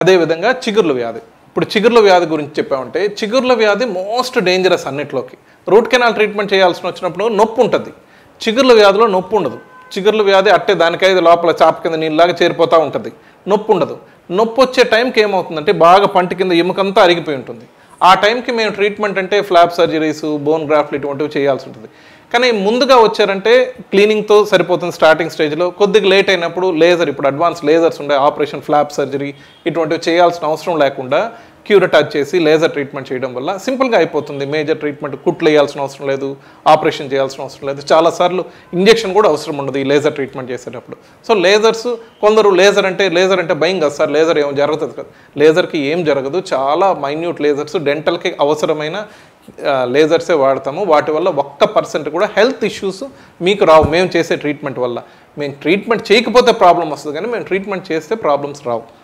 అదేవిధంగా చిగుర్ల వ్యాధి ఇప్పుడు చిగుర్ల వ్యాధి గురించి చెప్పామంటే చిగుర్ల వ్యాధి మోస్ట్ డేంజరస్ అన్నిట్లోకి రూట్ కెనాల్ ట్రీట్మెంట్ చేయాల్సి వచ్చినప్పుడు నొప్పి ఉంటుంది చిగుర్ల వ్యాధిలో నొప్పి ఉండదు చిగుర్ల వ్యాధి అట్టే దానికైతే లోపల చాప కింద నీళ్ళలాగా చేరిపోతూ ఉంటుంది నొప్పి ఉండదు నొప్పి వచ్చే టైంకి ఏమవుతుందంటే బాగా పంట కింద ఎముకంతా అరిగిపోయి ఉంటుంది ఆ టైంకి మేము ట్రీట్మెంట్ అంటే ఫ్లాప్ సర్జరీస్ బోన్ గ్రాఫ్ట్లు ఇటువంటివి చేయాల్సి ఉంటుంది కానీ ముందుగా వచ్చారంటే క్లీనింగ్తో సరిపోతుంది స్టార్టింగ్ స్టేజ్లో కొద్దిగా లేట్ అయినప్పుడు లేజర్ ఇప్పుడు అడ్వాన్స్ లేజర్స్ ఉండే ఆపరేషన్ ఫ్లాప్ సర్జరీ ఇటువంటివి చేయాల్సిన అవసరం లేకుండా క్యూర్ టచ్ చేసి లేజర్ ట్రీట్మెంట్ చేయడం వల్ల సింపుల్గా అయిపోతుంది మేజర్ ట్రీట్మెంట్ కుట్లు వేయాల్సిన అవసరం లేదు ఆపరేషన్ చేయాల్సిన అవసరం లేదు చాలాసార్లు ఇంజెక్షన్ కూడా అవసరం ఉండదు ఈ లేజర్ ట్రీట్మెంట్ చేసేటప్పుడు సో లేజర్స్ కొందరు లేజర్ అంటే లేజర్ అంటే భయం కదా సార్ లేజర్ ఏం జరుగుతుంది కదా లేజర్కి ఏం జరగదు చాలా మైన్యూట్ లేజర్స్ డెంటల్కి అవసరమైన లేజర్సే వాడతాము వాటి వల్ల ఒక్క పర్సెంట్ కూడా హెల్త్ ఇష్యూస్ మీకు రావు మేము చేసే ట్రీట్మెంట్ వల్ల మేము ట్రీట్మెంట్ చేయకపోతే ప్రాబ్లం వస్తుంది కానీ మేము ట్రీట్మెంట్ చేస్తే ప్రాబ్లమ్స్ రావు